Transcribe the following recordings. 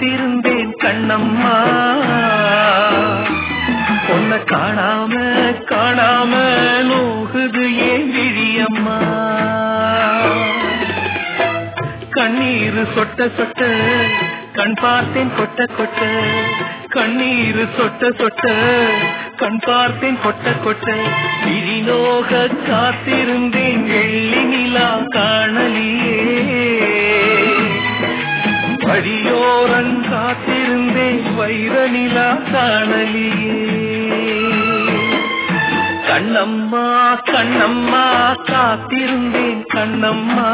காத்திருந்தேன் கண்ணம்மா பொண்ண காணாம காணாம நோகுது ஏன் விழியம்மா கண்ணீர் சொட்ட சொட்ட கண் பார்த்தேன் கொட்ட கொட்ட கண்ணீர் சொட்ட சொட்ட கண் பார்த்தேன் கொட்ட கொட்ட விழிநோக காத்திருந்தேன் வெள்ளி நிலா காணலியே வழியோரன் காத்திருந்தேன் வைர நிலா காணலியே கண்ணம்மா கண்ணம்மா காத்திருந்தேன் கண்ணம்மா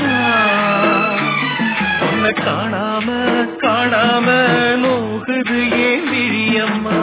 உன்னை காணாம காணாம நோகுது ஏன் விழியம்மா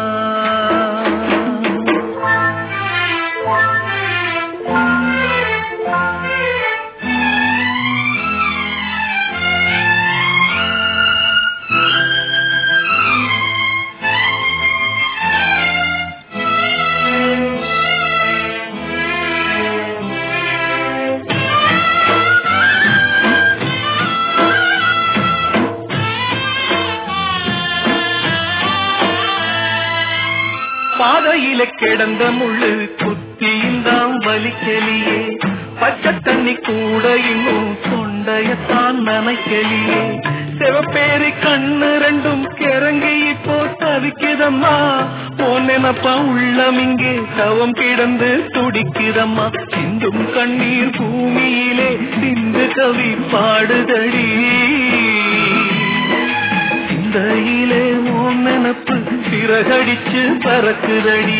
பாதையில கிடந்த முள்ளு குத்தியில்தான் வலிக்கலியே பச்சை தண்ணி கூட இன்னும் தொண்டையத்தான் நனைக்கலியே சிவப்பேரி கண்ணு ரெண்டும் கிறங்கி இப்போ தவிக்குதம்மா போன் நினப்பா உள்ளம் இங்கே தவம் கிடந்து துடிக்குதம்மா சிந்தும் கண்ணீர் பூமியிலே சிந்து கவி பாடுதடி சிந்தையிலே ஓம் நினப்பு சிறகடிச்சு பறக்குதடி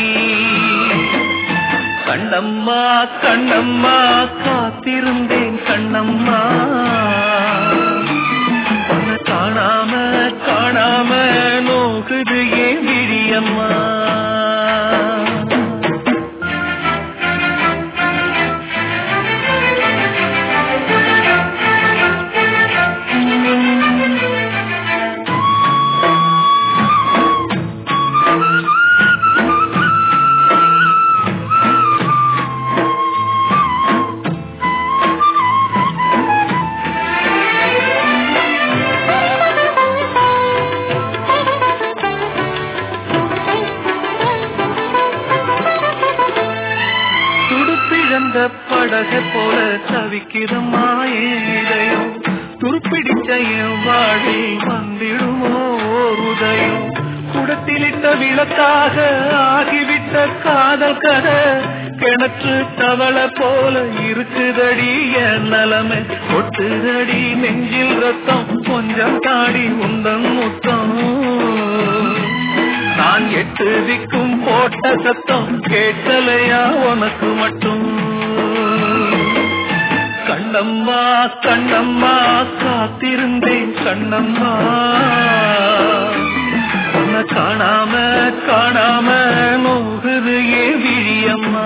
கண்ணம்மா கண்ணம்மா காத்திருந்தேன் கண்ணம்மா உன்னை காணாம காணாம நோகுது ஏன் விழியம்மா துடுப்பிழந்த படக போல தவிக்கிறம்மா என் இதயம் துருப்பிடிச்ச என் வாழி வந்திடுமோ ஓர் உதயம் குடத்திலிட்ட விளக்காக ஆகிவிட்ட காதல் கதை கிணற்று தவளை போல இருக்குதடி என் நிலமை ஒட்டுதடி நெஞ்சில் ரத்தம் கொஞ்சம் தாடி உந்தன் முத்தம் நான் எட்டு திக்கும் போட்ட சத்தம் கேட்கலையா உனக்கு மட்டும் கண்ணம்மா கண்ணம்மா காத்திருந்தேன் கண்ணம்மா உன்னை காணாம காணாம நோகுது ஏ விழியம்மா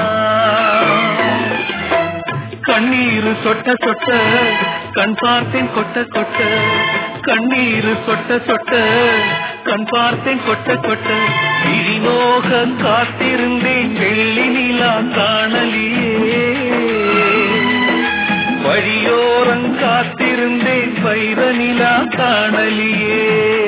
கண்ணீர் சொட்ட சொட்ட கண் பார்த்தேன் கொட்ட கொட்ட கண்ணீர் சொட்ட சொட்ட கண் பார்த்தேன் கொட்ட கொட்ட விழிநோக காத்திருந்தேன் வெள்ளி நிலா காணலியே வழியோரம் காத்திருந்தேன் வைர நிலா காணலியே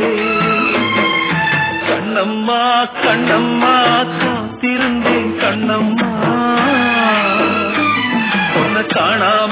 கண்ணம்மா கண்ணம்மா காத்திருந்தேன் கண்ணம்மா உன்னை காணாம